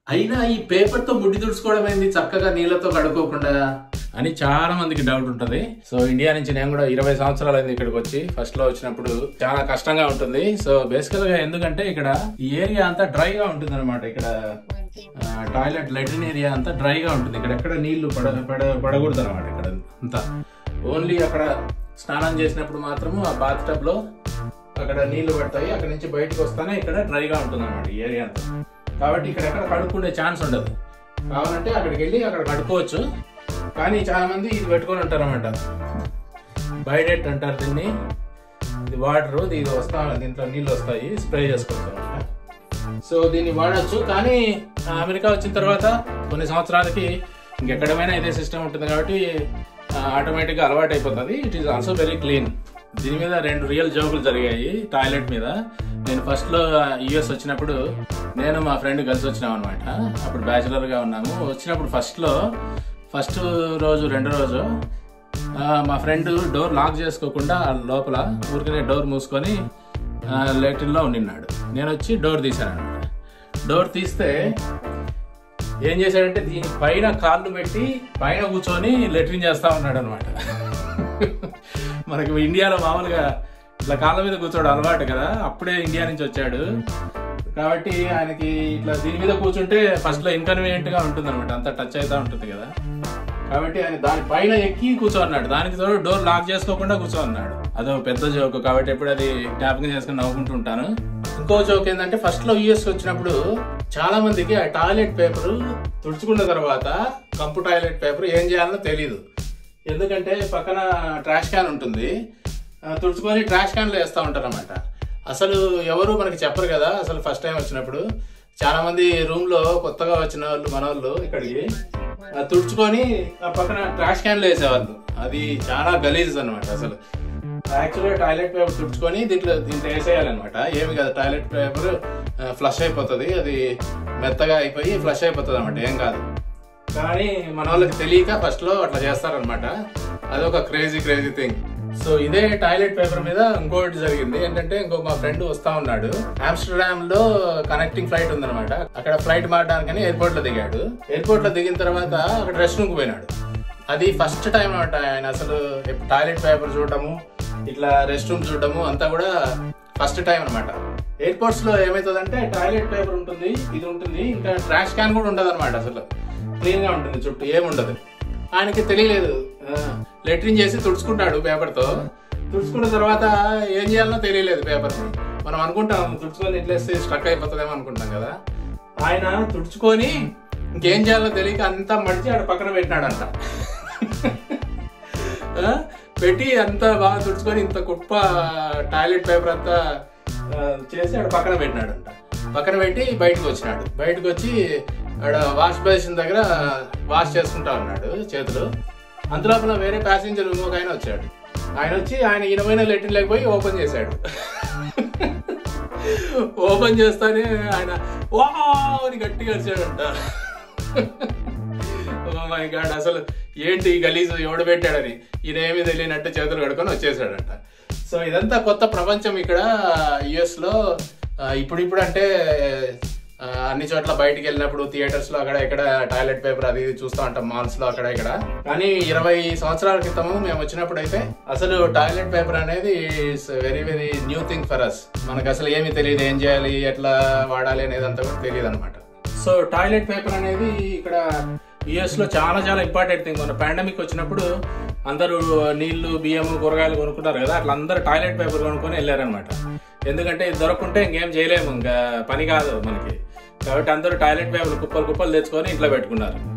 అయినా ఈ పేపర్ తో ముడ్డి తుడుచుకోవడం ఏంది చక్కగా నీళ్ళతో కడుక్కోకుండా అని చాలా మందికి డౌట్ ఉంటది సో ఇండియా నుంచి నేను కూడా ఇరవై సంవత్సరాలు అయింది ఇక్కడికి వచ్చి ఫస్ట్ లో వచ్చినప్పుడు చాలా కష్టంగా ఉంటుంది సో బేసికల్ గా ఎందుకంటే ఇక్కడ ఈ ఏరియా అంతా డ్రైగా ఉంటుంది అనమాట ఇక్కడ టాయిలెట్ లెట్రిన్ ఏరియా అంతా డ్రైగా ఉంటుంది ఇక్కడ ఎక్కడ నీళ్లు పడ పడ పడకూడదు అనమాట ఇక్కడ అంతా ఓన్లీ అక్కడ స్నానం చేసినప్పుడు మాత్రము ఆ బాత్ టబ్ లో అక్కడ నీళ్లు పడతాయి అక్కడ నుంచి బయటకు వస్తానే ఇక్కడ డ్రైగా ఉంటుంది అనమాట ఈ ఏరియా అంతా కాబట్టి ఇక్కడ ఎక్కడ కడుక్కుండే ఛాన్స్ ఉండదు కావాలంటే అక్కడికి వెళ్ళి అక్కడ కడుక్కోవచ్చు కానీ చాలా మంది ఇది పెట్టుకొని ఉంటారు అనమాట బైడెట్ అంటారు దీన్ని ఇది వాటర్ ఇది వస్తా దీంట్లో నీళ్ళు వస్తాయి స్ప్రే చేసుకోవచ్చు అనమాట సో దీన్ని వాడచ్చు కానీ ఆ, అమెరికా వచ్చిన తర్వాత కొన్ని సంవత్సరాలకి ఇంకెక్కడమైనా ఇదే సిస్టమ్ ఉంటుంది కాబట్టి ఆటోమేటిక్గా అలవాటు అయిపోతుంది it is also very clean దీని మీద రెండు రియల్ జోకులు జరిగాయి టాయిలెట్ మీద నేను ఫస్ట్ లో యుఎస్ వచ్చినప్పుడు నేను మా ఫ్రెండ్ కలిసి వచ్చినాం అనమాట అప్పుడు బ్యాచిలర్ గా ఉన్నాము వచ్చినప్పుడు ఫస్ట్ లో ఫస్ట్ రోజు రెండో రోజు ఆ, మా ఫ్రెండ్ డోర్ లాక్ చేసుకోకుండా లోపల ఊరికనే డోర్ మూసుకొని లెటిన్లో ఉండిన్నాడు నేను వచ్చి డోర్ తీశాను అనమాట డోర్ తీస్తే ఏం చేశాడంటే దీని పైన కాళ్ళు పెట్టి పైన కూర్చొని లెట్రిన్ చేస్తా ఉన్నాడు అనమాట మనకి ఇండియాలో మామూలుగా ఇట్లా కాళ్ళ మీద కూర్చోడు అలవాటు కదా అప్పుడే ఇండియా నుంచి వచ్చాడు కాబట్టి ఆయనకి ఇట్లా దీని మీద కూర్చుంటే ఫస్ట్ లో ఇన్కన్వీనియంట్ గా ఉంటుంది అనమాట అంత టచ్ అవుతా ఉంటుంది కదా కాబట్టి ఆయన దాని పైన ఎక్కి కూర్చోన్నాడు దానికి తోడు డోర్ లాక్ చేసుకోకుండా కూర్చోన్నాడు అదో పెద్ద జోక్ కాబట్టి ఎప్పుడు అది జ్ఞాపకం చేసుకుని నవ్వుకుంటూ ఉంటాను ఇంకో జోక్ ఏంటంటే ఫస్ట్ లో యూఎస్ వచ్చినప్పుడు చాలా మందికి ఆ టాయిలెట్ పేపర్ తుడుచుకున్న తర్వాత కంపు టాయిలెట్ పేపర్ ఏం చేయాలో తెలియదు ఎందుకంటే పక్కన ట్రాష్ క్యాన్ ఉంటుంది ఆ, తుడుచుకొని ట్రాష్ క్యాన్లో వేస్తూ ఉంటారు అనమాట అసలు ఎవరు మనకి చెప్పరు కదా అసలు ఫస్ట్ టైం వచ్చినప్పుడు చాలా మంది రూమ్ లో కొత్తగా వచ్చిన వాళ్ళు మన వాళ్ళు ఇక్కడికి ఆ, తుడుచుకొని ఆ పక్కన ట్రాష్ క్యాన్లో వేసేవాళ్ళు అది చాలా గలీజ్ అనమాట అసలు యాక్చువల్గా టాయిలెట్ పేపర్ తుడుచుకొని దీంట్లో దీంట్లో వేసేయాలన్నమాట ఏమి కాదు టాయిలెట్ పేపర్ ఫ్లష్ అయిపోతుంది అది మెత్తగా అయిపోయి ఫ్లష్ అయిపోతుంది అనమాట ఏం కాదు కానీ మన వాళ్ళకి తెలియక ఫస్ట్ లో అట్లా చేస్తారనమాట అది ఒక క్రేజీ క్రేజీ థింగ్ సో ఇదే టాయిలెట్ పేపర్ మీద ఇంకోటి జరిగింది ఏంటంటే ఇంకో మా ఫ్రెండ్ వస్తా ఉన్నాడు ఆమ్స్టర్డామ్ లో కనెక్టింగ్ ఫ్లైట్ ఉందన్నమాట అక్కడ ఫ్లైట్ మారడానికని ఎయిర్పోర్ట్ లో దిగాడు ఎయిర్పోర్ట్ లో దిగిన తర్వాత అక్కడ రెస్ట్ రూమ్ కు పోయినాడు అది ఫస్ట్ టైం అనమాట ఆయన అసలు టాయిలెట్ పేపర్ చూడటము ఇట్లా రెస్ట్ రూమ్ చూడటము అంతా కూడా ఫస్ట్ టైం అనమాట ఎయిర్పోర్ట్స్ లో ఏమవుతుందంటే టాయిలెట్ పేపర్ ఉంటుంది ఇది ఉంటుంది ఇంకా ట్రాష్ క్యాన్ కూడా ఉండదు అనమాట అసలు క్లీన్ గా ఉంటుంది చుట్టూ ఏముండదు ఆయనకి తెలియలేదు లెట్రిన్ చేసి తుడుచుకుంటాడు పేపర్ తో తుడుచుకున్న తర్వాత ఏం చేయాలనో తెలియలేదు పేపర్ మనం అనుకుంటాం తుడుచుకొని ఇట్లేస్తే స్ట్రక్ అయిపోతుందేమో అనుకుంటాం కదా ఆయన తుడుచుకొని ఇంకేం చేయాలో తెలియక అంతా మడిచి ఆడ పక్కన పెట్టినాడంట ఆ, పెట్టి అంతా బాగా తుడుచుకొని ఇంత కుప్ప టాయిలెట్ పేపర్ అంతా ఆ, చేసి ఆడ పక్కన పెట్టినాడంట పక్కన పెట్టి బయటకు వచ్చినాడు బయటకు వచ్చి ఆడ వాష్ బేసిన్ దగ్గర వాష్ చేసుకుంటా ఉన్నాడు చేతులు అంతలోపల వేరే ప్యాసింజర్ ఇంకొక ఆయన వచ్చాడు ఆయన వచ్చి ఆయన ఈయనమైన లెట్రిన్ లేకపోయి ఓపెన్ చేశాడు ఓపెన్ చేస్తానే ఆయన వా అని గట్టిగా అరిచాడంట ఓ మై గాడ్ అసలు ఏంటి ఈ గలీజు ఎవడు పెట్టాడని ఈయన ఏమీ తెలియనట్టు చేతులు కడుకొని వచ్చేసాడంట సో ఇదంతా కొత్త ప్రపంచం ఇక్కడ యుఎస్ లో ఆ, ఇప్పుడిప్పుడు అంటే ఆ, అన్ని చోట్ల బయటికి వెళ్ళినప్పుడు థియేటర్స్ లో అక్కడ ఇక్కడ టాయిలెట్ పేపర్ అది ఇది చూస్తూ ఉంటాం మాల్స్ లో అక్కడ ఇక్కడ కానీ ఇరవై సంవత్సరాల క్రితము మేము వచ్చినప్పుడు అయితే అసలు టాయిలెట్ పేపర్ అనేది very very new thing for us మనకు అసలు ఏమీ తెలియదు ఏం చేయాలి ఎట్లా వాడాలి అనేది అంతా కూడా తెలియదు అనమాట సో టాయిలెట్ పేపర్ అనేది ఇక్కడ యుఎస్ లో చాలా చాలా ఇంపార్టెంట్ థింగ్ మన పాండమిక్ వచ్చినప్పుడు అందరూ నీళ్లు బియ్యం కూరగాయలు కొనుక్కుంటారు కదా అట్లా అందరూ టాయిలెట్ పేపర్ కొనుక్కొని వెళ్ళారనమాట ఎందుకంటే ఇది దొరకకుంటే ఇంకేం చేయలేము ఇంకా పని కాదు మనకి కాబట్టి అందరూ టాయిలెట్ పేపర్ కుప్పలు కుప్పలు తెచ్చుకొని ఇంట్లో పెట్టుకున్నారు